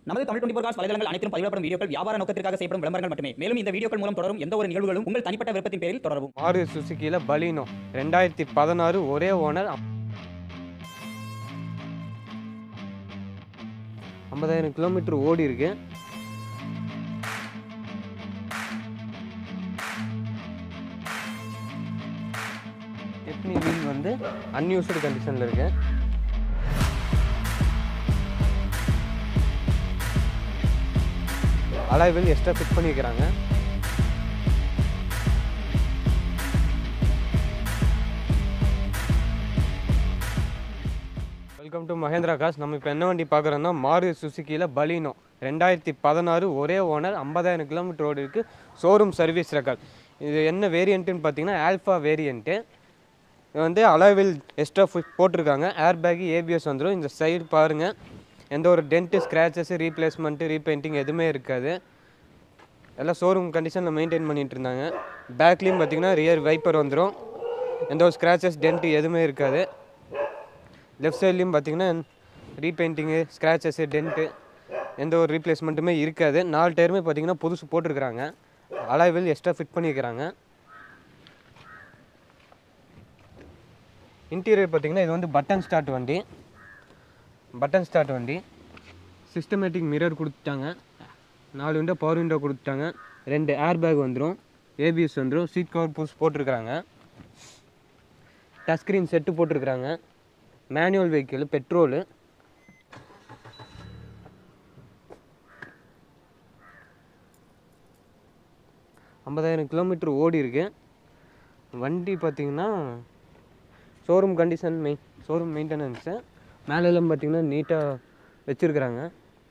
நமது Tamil twenty cos வலைதளங்கள் அனைத்தும் பதிவிடப்படும் வீடியோக்கள் வியாபார நோக்கத்திற்காக செய்யப்படும் விளம்பரங்கள் மட்டுமே மேலும் இந்த வீடியோக்கள் மூலம் தொடரும் எந்த ஒரு நிகழ்வுகளும் உங்கள் தனிப்பட்ட விருப்பத்தின் பேரில் தொடரவும் மாறு சுசுக்கியில் பலினோ ரெண்டாயிரத்தி பதினாறு ஒரே ஓனர் ஐம்பதாயிரம் கிலோமீட்டர் ஓடி இருக்கு எப்னி வீல் வந்து அன்யூஸ்டு கண்டிஷனில் இருக்கு அலாய் வீல் எக்ஸ்ட்ரா ஃபிட் பண்ணியிருக்கிறாங்க வெல்கம் டு மகேந்திரா காஸ் நம்ம இப்போ என்ன வண்டி பார்க்குறோன்னா மாரு சுசுக்கியில் பலினோ ரெண்டாயிரத்தி பதினாறு ஒரே ஓனர் ஐம்பதாயிரம் கிலோமீட்டர் ஓடி இருக்குது ஷோரூம் சர்வீஸ் ரெக்கார்ட் இது என்ன வேரியண்ட்டுன்னு பார்த்தீங்கன்னா ஆல்ஃபா வேரியண்ட்டு இது வந்து அளவில் எக்ஸ்ட்ரா போட்டிருக்காங்க ஏர் பேக்கு ஏபிஎஸ் வந்துடும் இந்த சைடு பாருங்கள் எந்த ஒரு டென்ட்டு ஸ்க்ராச்சஸ் ரீப்ளேஸ்மெண்ட்டு ரீபெயிண்டிங் எதுவுமே இருக்காது எல்லாம் ஷோரூம் கண்டிஷனில் மெயின்டைன் பண்ணிட்டு இருந்தாங்க பேக்லேயும் பார்த்தீங்கன்னா ரியர் வைப்பர் வந்துடும் எந்த ஒரு ஸ்க்ராச்சஸ் டென்ட்டு எதுவுமே இருக்காது லெஃப்ட் சைட்லேயும் பார்த்தீங்கன்னா ரீபெயிண்டிங்கு ஸ்க்ராச்சஸ்ஸு டென்ட்டு எந்த ஒரு ரீப்ளேஸ்மெண்ட்டுமே இருக்காது நாலு டயருமே பார்த்தீங்கன்னா புதுசு போட்டிருக்கிறாங்க அலாய்வில் எக்ஸ்ட்ரா ஃபிட் பண்ணியிருக்கிறாங்க இன்டீரியர் பார்த்தீங்கன்னா இது வந்து பட்டன் ஸ்டார்ட் வண்டி பட்டன் ஸ்டார்ட் வண்டி சிஸ்டமேட்டிக் மிரர் கொடுத்துட்டாங்க நாலு விண்டோ பவர் விண்டோ கொடுத்துட்டாங்க ரெண்டு ஏர் பேக் வந்துடும் ஏபிஎஸ் வந்துடும் சீட் கவர் புதுசு போட்டிருக்கிறாங்க டச் ஸ்க்ரீன் செட்டு போட்டிருக்கிறாங்க மேனுவல் வெஹிக்கிள் பெட்ரோலு ஐம்பதாயிரம் கிலோமீட்டர் ஓடி இருக்கு வண்டி பார்த்தீங்கன்னா showroom condition main showroom maintenance மேலெல்லாம் பார்த்தீங்கன்னா நீட்டாக வச்சுருக்குறாங்க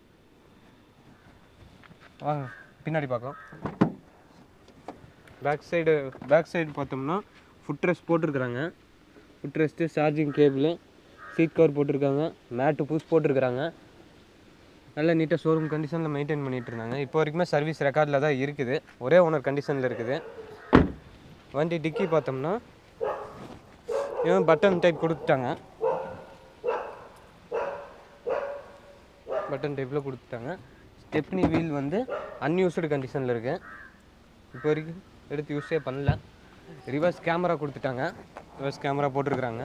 வாங்க பின்னாடி பார்க்கலாம் பேக் சைடு பேக் சைடு பார்த்தோம்னா ஃபுட் ரெஸ்ட் போட்டிருக்கிறாங்க food rest charging cable seat cover போட்டிருக்காங்க மேட்டு புஷ் போட்டிருக்கிறாங்க நல்லா நீட்டாக ஷோரூம் கண்டிஷனில் மெயின்டைன் பண்ணிட்டு இருந்தாங்க இப்போ வரைக்குமே சர்வீஸ் ரெக்கார்டில் தான் இருக்குது ஒரே ஓனர் கண்டிஷனில் இருக்குது வண்டி டிக்கி பார்த்தோம்னா இவன் பட்டன் டைப் கொடுத்துட்டாங்க பட்டன் டைப்பில் கொடுத்துட்டாங்க ஸ்டெப்னி வீல் வந்து அன்யூஸ்டு கண்டிஷனில் இருக்கு இப்போ வரைக்கும் எடுத்து யூஸே பண்ணல ரிவர்ஸ் கேமரா கொடுத்துட்டாங்க ரிவர்ஸ் கேமரா போட்டிருக்கிறாங்க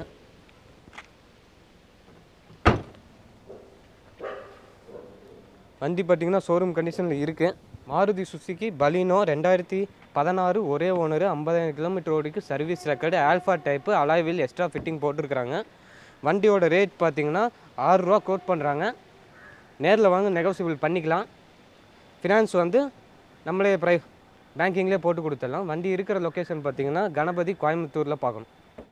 வண்டி பார்த்தீங்கன்னா ஷோரூம் கண்டிஷனில் இருக்குது மாருதி சுசுகி பலினோ ரெண்டாயிரத்தி பதினாறு ஒரே ஓனர் ஐம்பதாயிரம் கிலோமீட்டர் ஓடிக்கு service record alpha type alloy wheel extra fitting போட்டிருக்கிறாங்க வண்டியோட ரேட் பார்த்தீங்கன்னா ஆறுரூவா கோட் பண்ணுறாங்க நேரில் வாங்க நெகோசியபிள் பண்ணிக்கலாம் ஃபினான்ஸ் வந்து நம்மளே ப்ரை பேங்கிங்லேயே போட்டு கொடுத்துடலாம் வண்டி இருக்கிற லொக்கேஷன் பார்த்தீங்கன்னா கணபதி கோயம்புத்தூரில் பார்க்கணும்